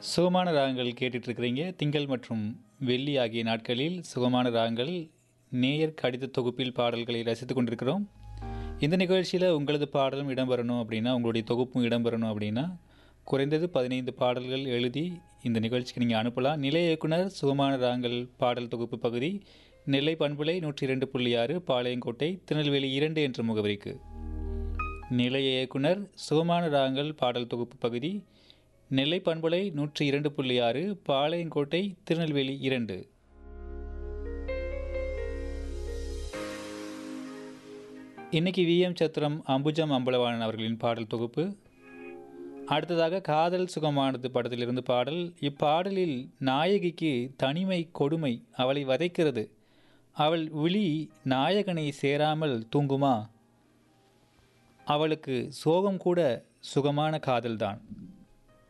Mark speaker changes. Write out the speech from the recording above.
Speaker 1: சுகமான ராகங்கள் கேட்டுட்டு இருக்கிறீங்க திங்கள் மற்றும் வெள்ளி ஆகிய நாட்களில் சுகமான ராகங்கள் நேயர் கடித தொகுப்பில் பாடல்களை ரசித்து கொண்டிருக்கிறோம் இந்த நிகழ்ச்சியில் உங்களது பாடலும் இடம்பெறணும் அப்படின்னா உங்களுடைய தொகுப்பும் இடம்பெறணும் அப்படின்னா குறைந்தது பதினைந்து பாடல்கள் எழுதி இந்த நிகழ்ச்சிக்கு நீங்கள் அனுப்பலாம் நிலைய இயக்குனர் சுகமான ராகங்கள் பாடல் தொகுப்பு பகுதி நெல்லை பண்புலை நூற்றி இரண்டு புள்ளி ஆறு பாளையங்கோட்டை திருநெல்வேலி இரண்டு என்ற முகவரிக்கு நிலைய இயக்குனர் சுகமான ராகங்கள் பாடல் தொகுப்பு பகுதி நெல்லை பண்புலை நூற்றி இரண்டு புள்ளி ஆறு பாளையங்கோட்டை திருநெல்வேலி இரண்டு இன்னைக்கு விஎம் சத்திரம் அம்புஜம் அம்பலவாணன் அவர்களின் பாடல் தொகுப்பு அடுத்ததாக காதல் சுகமானது படத்திலிருந்து பாடல் இப்பாடலில் நாயகிக்கு தனிமை கொடுமை அவளை வதைக்கிறது அவள் விழி நாயகனை சேராமல் தூங்குமா அவளுக்கு சோகம் கூட சுகமான காதல்தான்